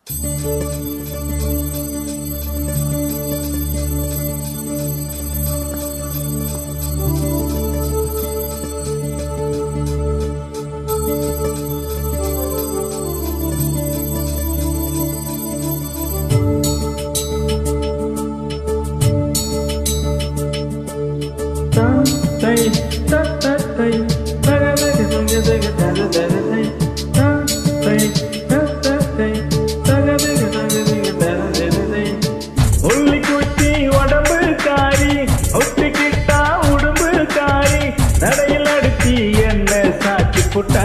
உள்ளி குச்சி உடம்பு காரி ஒட்டிக்கிட்டா உடம்பு காரி நடையில் அடிச்சி என்ன சாட்சி புட்ட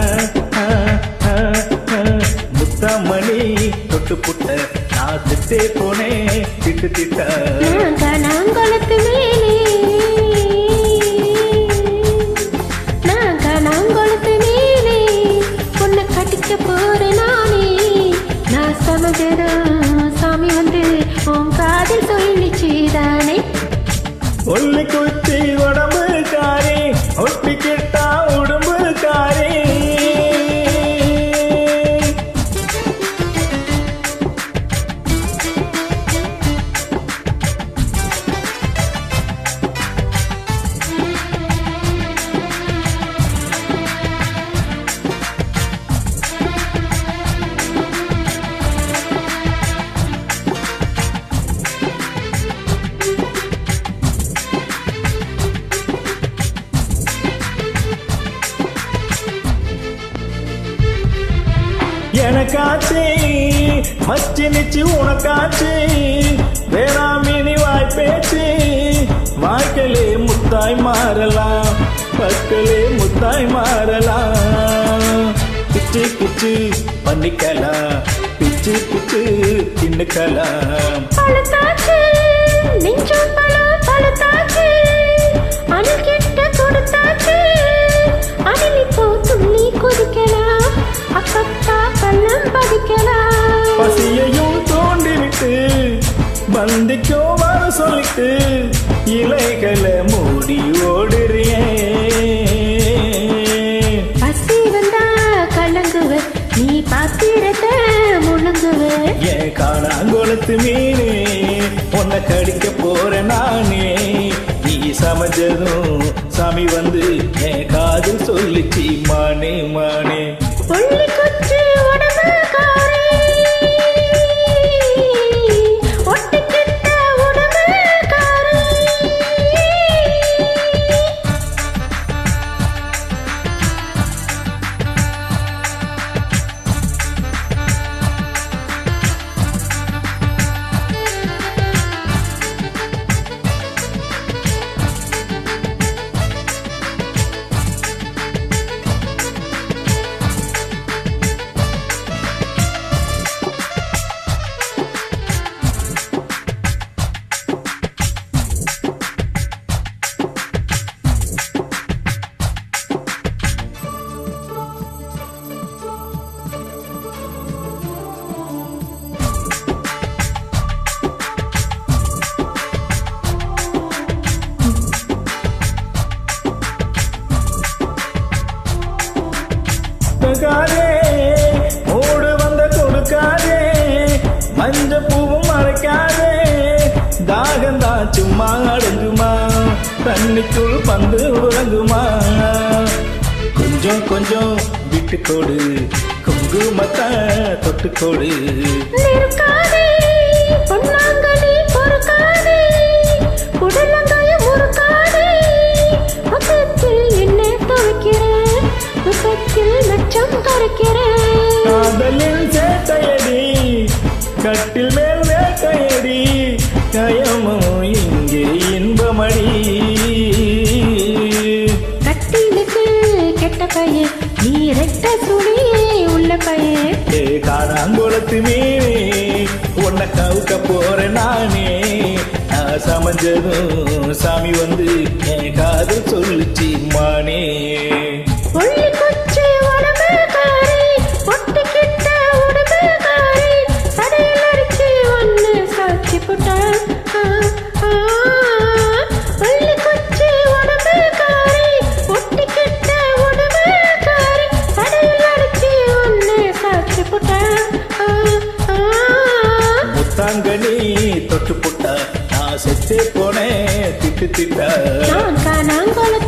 முத்தமணி தொட்டு புட்ட நான் திட்டே போனேன் திட்டு திட்ட நான் கனாங்குளத்து மேலே நான் கனாங்குளத்து மேலே உன்னை கட்டிக்க போறேன் நானே நான் சமைச்சதும் சாமி வந்து உன் காதில் சொல்லிச்சுதானே உள்ளி குச்சி உடம்பு காரி ஒட்டிக்கிட்டா உடம்பு காரி எனக்காச்சு மச்சி நிச்சு உனக்காச்சு வேளாமினி வாய்ப்பேச்சு வாய்க்களே முத்தாய் மாறலாம் பற்களே முத்தாய் மாறலாம் பிச்சு பிச்சு பண்ணிக்கலாம் பிச்சு பிச்சு தின்னுக்கலாம் பழுத்தாச்சு நெஞ்சம் பழம் பழுத்தாச்சு அணில் கிட்ட கொடுத்தாச்சு அணில் இப்போ துள்ளி குதிக்கலாம் அப்பப்பா பள்ளம் பதிக்கலாம் பசியையும் தோண்டிவிட்டு பந்திக்கோ வர சொல்லிட்டு இலைகளை மூடி ஓடுறியே பசி வந்தா கலங்குவ நீ பாத்திரத்தை முழுங்குவ என் காணாங்குளத்து மீனே உன்னை கடிக்க போற நானே நீ சமைச்சதும் சாமி வந்து என் காதில் சொல்லிச்சு மானே மானே புள்ளி குச்சி உடம்பு காரி ஒட்டிக்கிட்ட உடம்பு காரி கொடுக்காதே ஓடு வந்த கொடுக்காதே மஞ்ச பூவும் மறைக்காதே தாகந்தா சும்மா அடங்குமா தண்ணிக்குள் பந்து உறங்குமா கொஞ்சம் கொஞ்சம் விட்டு கொடு குங்குமத்தை தொட்டு கொடு நிற்காதே பொன்னாங்கனி பொறுக்காதே உடலங்காய முறுக்காதே முகத்தில் என்ன துவைக்கிறேன் முகத்தில் நச்சம் கரைக்கிறேன் காதலில் சேட்டையடி கட்டில் மேல் வேட்டையடி கயமோ இங்கே இன்பமடி கட்டிலுக்கு கெட்ட பையன் நீ ரெட்ட சுழி உள்ள பையன் ஏ காணாங்குளத்து மீனே உன்னை கவுக்க போறேன் நானே நான் சமைஞ்சதும் சாமி வந்து என் காதல் சொல்லுச்சு மானே புள்ளி குச்சி உடம்பு காரி ஒட்டிக்கிட்ட உடம்பு காரி சடையில் அடிச்சு ஒன்னு சாட்சி போட்டான் ஆ, ஆ. புள்ளி குச்சி உடம்பு காரி ஒட்டிக்கிட்ட உடம்பு காரி சடையில் அடிச்சு ஒன்னு சாட்சி போட்டான் ஆ, ஆ. கருமாங்கனி தொட்டு புட்டா நான் செத்தே போனேன் திட்டு திட்டா நான் காணாங்கோல